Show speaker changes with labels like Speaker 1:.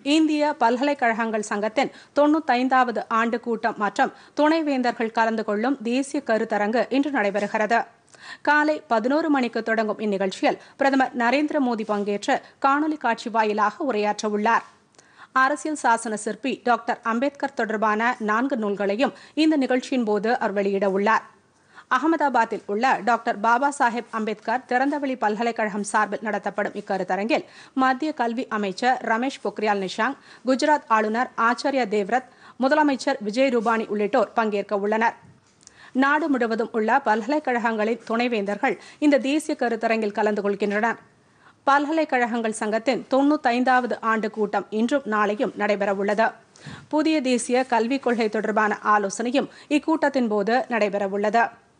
Speaker 1: இந்திய பல்கலைக்கழகங்கள் சங்கத்தின் தொண்ணூத்தைந்தாவது ஆண்டு கூட்டம் மற்றும் துணைவேந்தர்கள் கலந்து கொள்ளும் தேசிய கருத்தரங்கு இன்று நடைபெறுகிறது காலை பதினோரு மணிக்கு தொடங்கும் இந்நிகழ்ச்சியில் பிரதமர் நரேந்திர மோடி பங்கேற்று காணொலி காட்சி வாயிலாக உரையாற்றவுள்ளார் அரசியல் சாசன சிற்பி டாக்டர் அம்பேத்கர் தொடர்பான நான்கு நூல்களையும் இந்த நிகழ்ச்சியின் போது அவர் வெளியிட உள்ளார் அகமதாபாத்தில் உள்ள டாக்டர் பாபா சாஹேப் அம்பேத்கர் திறந்தவெளி பல்கலைக்கழகம் சார்பில் நடத்தப்படும் இக்கருத்தரங்கில் மத்திய கல்வி அமைச்சர் ரமேஷ் பொக்ரியால் நிஷாங்க் குஜராத் ஆளுநர் ஆச்சாரியா தேவ்ரத் முதலமைச்சர் விஜய் ரூபானி உள்ளிட்டோர் பங்கேற்க உள்ளனர் நாடு முழுவதும் உள்ள பல்கலைக்கழகங்களின் துணைவேந்தர்கள் இந்த தேசிய கருத்தரங்கில் கலந்து கொள்கின்றனர் பல்கலைக்கழகங்கள் சங்கத்தின் தொண்ணூத்தைந்தாவது ஆண்டு கூட்டம் இன்றும் நாளையும் நடைபெறவுள்ளது புதிய தேசிய கல்விக் கொள்கை தொடர்பான ஆலோசனையும் இக்கூட்டத்தின் போது நடைபெறவுள்ளது